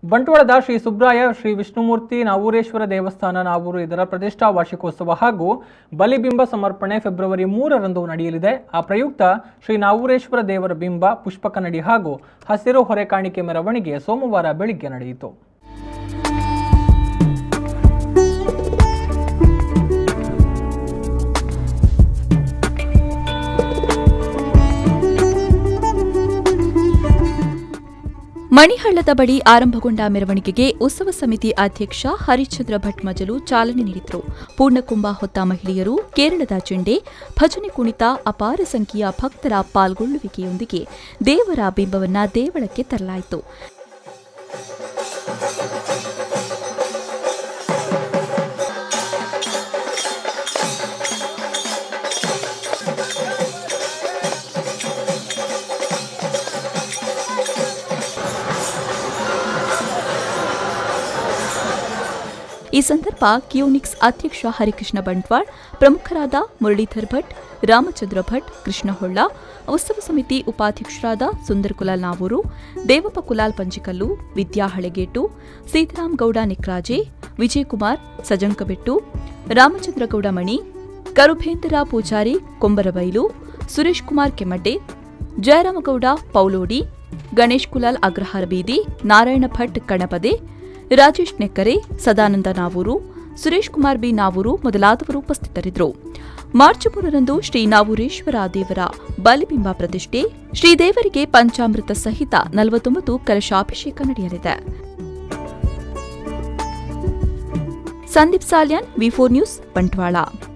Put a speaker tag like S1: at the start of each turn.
S1: ಬಂಟ್ವಾಳದ ಶ್ರೀ ಸುಬ್ರಾಯ ಶ್ರೀ ವಿಷ್ಣುಮೂರ್ತಿ ನಾವೂರೇಶ್ವರ ದೇವಸ್ಥಾನ ನಾವೂರು ಇದರ ಪ್ರತಿಷ್ಠಾ ವಾರ್ಷಿಕೋತ್ಸವ ಹಾಗೂ ಬಲಿಬಿಂಬ ಸಮರ್ಪಣೆ ಫೆಬ್ರವರಿ ಮೂರರಂದು ನಡೆಯಲಿದೆ ಆ ಪ್ರಯುಕ್ತ ಶ್ರೀ ನಾವೂರೇಶ್ವರ ದೇವರ ಬಿಂಬ ಪುಷ್ಪ ಕನ್ನಡಿ ಹಾಗೂ ಹಸಿರು ಹೊರೆ ಕಾಣಿಕೆ ಮೆರವಣಿಗೆ ಸೋಮವಾರ ಬೆಳಿಗ್ಗೆ ನಡೆಯಿತು
S2: ಮಣಿಹಳ್ಳದ ಬಳಿ ಆರಂಭಗೊಂಡ ಮೆರವಣಿಗೆಗೆ ಉತ್ಸವ ಸಮಿತಿ ಅಧ್ಯಕ್ಷ ಹರಿಶ್ಚಂದ್ರ ಭಟ್ ಮಜಲು ಚಾಲನೆ ನೀಡಿದರು ಪೂರ್ಣಕುಂಭ ಹೊತ್ತ ಮಹಿಳೆಯರು ಕೇರಳದ ಚೆಂಡೆ ಭಜನೆ ಕುಣಿತ ಅಪಾರ ಸಂಖ್ಯೆಯ ಭಕ್ತರ ಪಾಲ್ಗೊಳ್ಳುವಿಕೆಯೊಂದಿಗೆ ದೇವರ ಬಿಂಬವನ್ನ ದೇವಳಕ್ಕೆ ತರಲಾಯಿತು ಈ ಸಂದರ್ಭ ಕಿಯೋನಿಕ್ಸ್ ಅಧ್ಯಕ್ಷ ಹರಿಕೃಷ್ಣ ಬಂಟ್ವಾಳ್ ಪ್ರಮುಖರಾದ ಮುರಳೀಧರ್ ಭಟ್ ರಾಮಚಂದ್ರ ಭಟ್ ಕೃಷ್ಣ ಹೊಳ್ಳ ಉತ್ಸವ ಸಮಿತಿ ಉಪಾಧ್ಯಕ್ಷರಾದ ಸುಂದರ್ ಕುಲಾಲ್ ನಾವೂರು ದೇವಪ್ಪ ಕುಲಾಲ್ ಪಂಜಿಕಲ್ಲು ವಿದ್ಯಾ ಹಳೆಗೇಟು ಸೀತಾರಾಮ್ ಗೌಡ ನಿಕ್ರಾಜೆ ವಿಜಯಕುಮಾರ್ ಸಜಂಕಬೆಟ್ಟು ರಾಮಚಂದ್ರ ಗೌಡ ಮಣಿ ಕರುಭೇಂದ್ರ ಪೂಜಾರಿ ಕೊಂಬರಬೈಲು ಸುರೇಶ್ ಕುಮಾರ್ ಕೆಮ್ಮಡ್ಡೆ ಜಯರಾಮಗೌಡ ಪೌಲೋಡಿ ಗಣೇಶ್ ಕುಲಾಲ್ ಅಗ್ರಹಾರ ಬೀದಿ ನಾರಾಯಣ ಭಟ್ ಕಣಪದೆ ರಾಜೇಶ್ ನೆಕ್ಕರೆ ಸದಾನಂದ ನಾವೂರು ಸುರೇಶ್ ಕುಮಾರ್ ಬಿ ನಾವೂರು ಮೊದಲಾದವರು ಉಪಸ್ಥಿತರಿದ್ದರು ಮಾರ್ಚ್ ಮೂರರಂದು ಶ್ರೀ ನಾವೂರೇಶ್ವರ ದೇವರ ಬಲಿಬಿಂಬ ಪ್ರತಿಷ್ಠೆ ಶ್ರೀದೇವರಿಗೆ ಪಂಚಾಮೃತ ಸಹಿತ ನಲವತ್ತೊಂಬತ್ತು ಕಲಶಾಭಿಷೇಕ ನಡೆಯಲಿದೆ Sandeep Salian V four news Bantwal